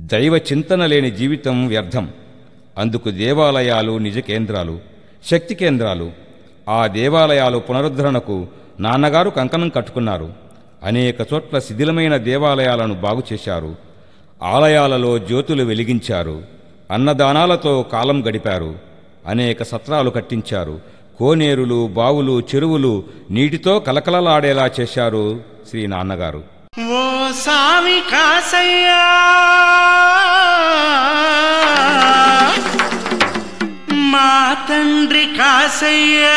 దైవ చింతన లేని జీవితం వ్యర్థం అందుకు దేవాలయాలు నిజ కేంద్రాలు శక్తి కేంద్రాలు ఆ దేవాలయాలు పునరుద్ధరణకు నాన్నగారు కంకణం కట్టుకున్నారు అనేక చోట్ల శిథిలమైన దేవాలయాలను బాగు చేశారు ఆలయాలలో జ్యోతులు వెలిగించారు అన్నదానాలతో కాలం గడిపారు అనేక సత్రాలు కట్టించారు కోనేరులు బావులు చెరువులు నీటితో కలకలలాడేలా చేశారు శ్రీ నాన్నగారు ఓ సామి కాసయ్యా మా తండ్రి కాసయ్యా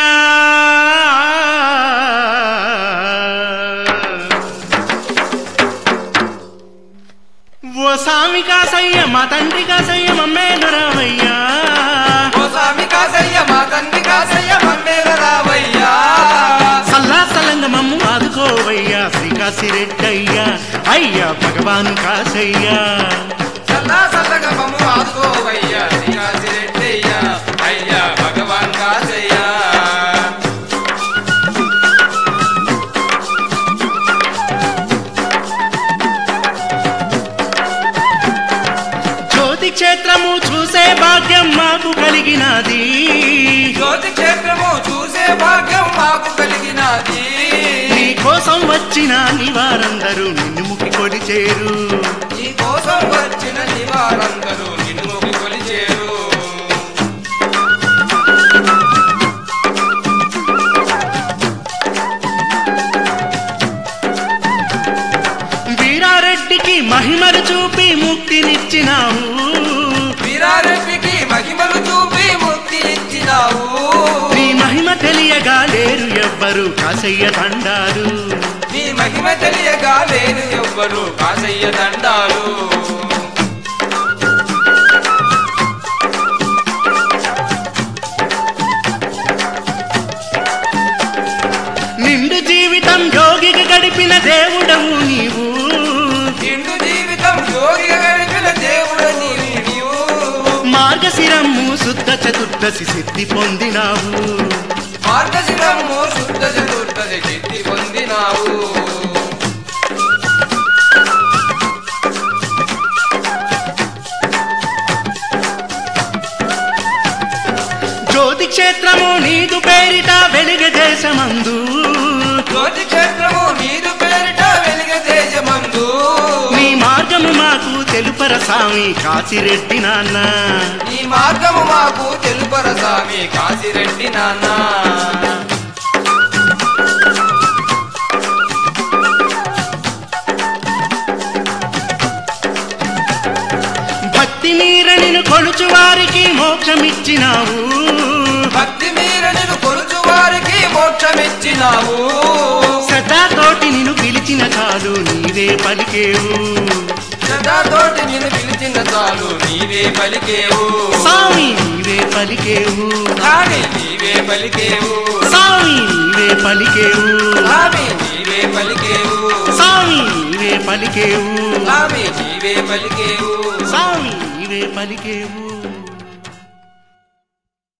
ఓ సామి కాసయ్య మా తండ్రి కాసయ్య మమ్మేలు రావయ్యా ఓ స్వామి కాసయ్య మా తండ్రి కాసయ్య మమ్మేల రావయ్యా సల్లా సలంగ మమ్ము ఆదుకోవయ్యా శ్రీకాశి రెడ్డయ్యా అయ్యా భగవాన్ కాసయ్యా చల్లా చల్లగా మమ్ము ఆదుకోవయ్యా శ్రీకాశి రెడ్డయ్యా అయ్యా భగవాన్ కాసయ్యా జ్యోతి క్షేత్రము చూసే భాగ్యం మాకు కలిగినది జ్యోతి క్షేత్రము చూసే భాగ్యం మాకు కలిగినది నీ కోసం వచ్చిన నివారందరూ నిన్ను ముక్కి కొలిచేరు నీ కోసం వచ్చిన నివారందరూ నిన్ను మొక్కి కొలిచేరు వీరారెడ్డికి మహిమలు చూపి ముక్తినిచ్చినావు వీరారెడ్డికి మహిమలు చూపి ముక్తి ఇచ్చినావు నీ మహిమ తెలియగా లేరు ఎవ్వరు కాసయ్య దండాలు నీ మహిమ తెలియగా లేరు ఎవ్వరు కాసయ్య దండాలు నిండు జీవితం యోగిగా గడిపిన దేవుడవు నీవు నిండు జీవితం యోగిగా గడిపిన దేవుడు నీవు నీవు మార్గశిరము శుద్ధ చతుర్దశి సిద్ధి పొందినావు మార్గశిరము శుద్ధ చతుర్దశి సిద్ధి పొందినావు జ్యోతి క్షేత్రము నీదు పేరిట వెలుగ దేశమందు జ్యోతి క్షేత్రము నీరు పేరిట వెలుగ దేశమందు నీ మార్గము మాకు తెలుపర స్వామి కాశిరెడ్డి నాన్న ఈ మార్గము మాకు తెలుపర స్వామి కాశిరెడ్డి నాన్న భక్తి మీరనిను కొలుచు వారికి మోక్షమిచ్చినావు భక్తి మీర నిన్ను కొలుచు వారికి మోక్షమిచ్చినావు శ్రద్ధతోటి నిన్ను పిలిచిన చాలు నీవే పలికేవు శ్రద్ధతోటి నిన్ను పిలిచిన చాలు నీవే పలికేవు స్వామి నీవే పలికేవు స్వామి నీవే పలికేవు స్వామి నీవే పలికేవు స్వామి నీవే పలికేవు స్వామి నీవే పలికేవు స్వామి నీవే పలికేవు స్వామి నీవే పలికేవు